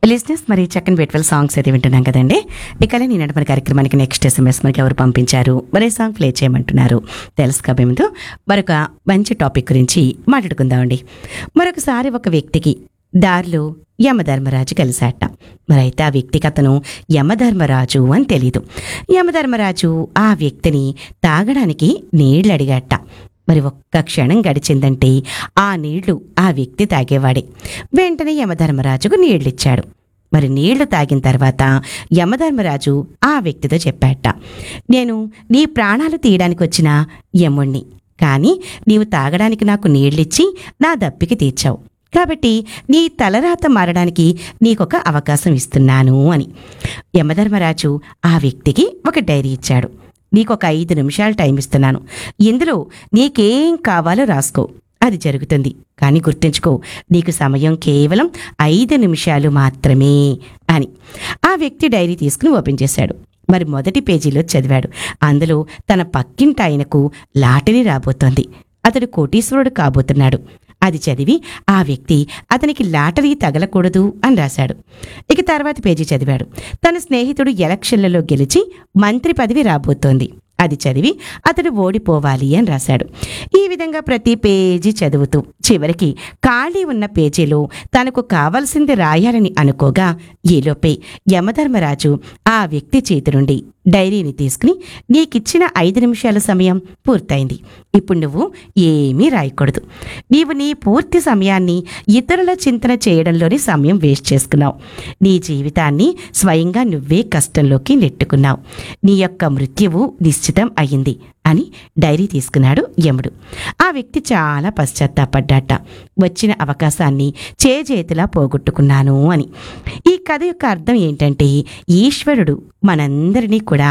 లిజినెస్ మరి చక్కని బ్యూటిఫుల్ సాంగ్స్ అయితే వింటున్నాం కదండి ఇక నేను మన కార్యక్రమానికి నెక్స్ట్ ఎస్ఎంఎస్ మనకి ఎవరు పంపించారు మరే సాంగ్ ప్లే చేయమంటున్నారు తెలుసుకోబోయే ముందు మరొక మంచి టాపిక్ గురించి మాట్లాడుకుందామండి మరొకసారి ఒక వ్యక్తికి దారిలో యమధర్మరాజు కలిశాట మరైతే ఆ వ్యక్తికి అతను యమధర్మరాజు అని తెలీదు యమధర్మరాజు ఆ వ్యక్తిని తాగడానికి నీళ్లు అడిగాట మరి ఒక్క క్షణం గడిచిందంటే ఆ నీళ్లు ఆ వ్యక్తి తాగేవాడే వెంటనే యమధర్మరాజుకు నీళ్ళిచ్చాడు మరి నీళ్లు తాగిన తర్వాత యమధర్మరాజు ఆ వ్యక్తితో చెప్పాట నేను నీ ప్రాణాలు తీయడానికి వచ్చిన యముణ్ణి కానీ నీవు తాగడానికి నాకు నీళ్ళిచ్చి నా దప్పికి తీర్చావు కాబట్టి నీ తలరాత మారడానికి నీకొక అవకాశం ఇస్తున్నాను అని యమధర్మరాజు ఆ వ్యక్తికి ఒక డైరీ ఇచ్చాడు నీకొక ఐదు నిమిషాలు టైం ఇస్తున్నాను ఇందులో నీకేం కావాలో రాసుకో అది జరుగుతుంది కానీ గుర్తుంచుకో నీకు సమయం కేవలం ఐదు నిమిషాలు మాత్రమే అని ఆ వ్యక్తి డైరీ తీసుకుని ఓపెన్ చేశాడు మరి మొదటి పేజీలో చదివాడు అందులో తన పక్కింటి ఆయనకు లాటరీ రాబోతోంది అతడు కోటీశ్వరుడు కాబోతున్నాడు అది చదివి ఆ వ్యక్తి అతనికి లాటరీ తగలకూడదు అని రాశాడు ఇక తర్వాత పేజీ చదివాడు తన స్నేహితుడు ఎలక్షన్లలో గెలిచి మంత్రి పదవి రాబోతోంది అది చదివి అతడు ఓడిపోవాలి అని రాశాడు ఈ విధంగా ప్రతి పేజీ చదువుతూ చివరికి ఖాళీ ఉన్న పేజీలో తనకు కావలసింది రాయాలని అనుకోగా ఈలోపే యమధర్మరాజు ఆ వ్యక్తి చేతి నుండి డైరీని తీసుకుని నీకిచ్చిన ఐదు నిమిషాల సమయం పూర్తయింది ఇప్పుడు నువ్వు ఏమీ రాయకూడదు నీవు నీ పూర్తి సమయాన్ని ఇతరుల చింతన చేయడంలోనే సమయం వేస్ట్ చేసుకున్నావు నీ జీవితాన్ని స్వయంగా నువ్వే కష్టంలోకి నెట్టుకున్నావు నీ యొక్క మృత్యువు నిశ్చితం అయింది అని డైరీ తీసుకున్నాడు యముడు ఆ వ్యక్తి చాలా పశ్చాత్తాపడ్డాట వచ్చిన అవకాశాన్ని చేజేతులా పోగొట్టుకున్నాను అని ఈ కథ యొక్క అర్థం ఏంటంటే ఈశ్వరుడు మనందరినీ కూడా